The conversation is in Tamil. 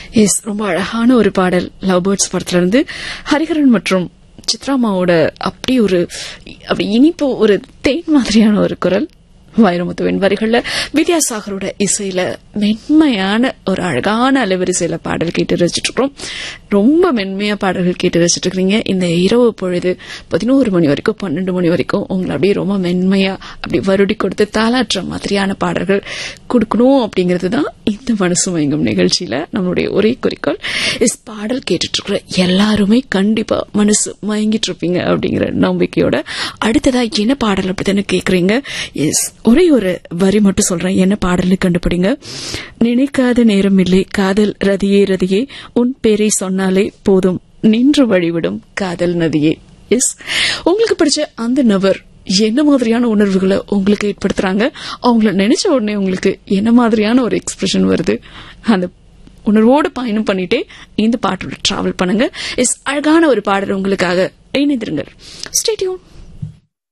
எஸ் ரொம்ப அழகான ஒரு பாடல் லவ் பேர்ட்ஸ் படத்துல இருந்து ஹரிஹரன் மற்றும் சித்ராமாவோட அப்படி ஒரு அப்படி இனிப்பு ஒரு தேன் மாதிரியான ஒரு குரல் வைரமுத்துவின் வரிகள்ல வித்யாசாகரோட இசையில மென்மையான ஒரு அழகான அலைவரிசையில பாடல் கேட்டு ரசிச்சுட்டு இருக்கோம் ரொம்ப மென்மையா பாடல்கள் கேட்டு ரசிச்சுட்டு இருக்கிறீங்க இந்த இரவு பொழுது பதினோரு மணி வரைக்கும் பன்னெண்டு மணி வரைக்கும் உங்களை அப்படியே ரொம்ப மென்மையா அப்படி வருடி கொடுத்து தாளாற்ற மாதிரியான பாடல்கள் கொடுக்கணும் அப்படிங்கிறது தான் இந்த மனசு மயங்கும் நிகழ்ச்சியில நம்மளுடைய ஒரே குறிக்கோள் இஸ் பாடல் கேட்டுட்டு இருக்கிற எல்லாருமே கண்டிப்பா மனசு மயங்கிட்டு இருப்பீங்க அப்படிங்கிற நம்பிக்கையோட அடுத்ததா என்ன பாடல் அப்படித்தானே கேக்குறீங்க எஸ் ஒரே ஒரு வரி மட்டும் சொல்றேன் என்ன பாடல்னு கண்டுபிடிங்க நினைக்காத நேரம் இல்லை காதல் ரதியே ரதியே உன் பேரை சொன்னாலே போதும் நின்று வழிவிடும் காதல் நதியே எஸ் உங்களுக்கு பிடிச்ச அந்த நபர் என்ன மாதிரியான உணர்வுகளை உங்களுக்கு ஏற்படுத்துறாங்க அவங்கள நினைச்ச உடனே உங்களுக்கு என்ன மாதிரியான ஒரு எக்ஸ்பிரஷன் வருது அந்த உணர்வோடு பயணம் பண்ணிட்டே இந்த பாட்டோட டிராவல் பண்ணுங்க இஸ் அழகான ஒரு பாடல் உங்களுக்காக இணைந்திருங்கள் ஸ்டேடியூன்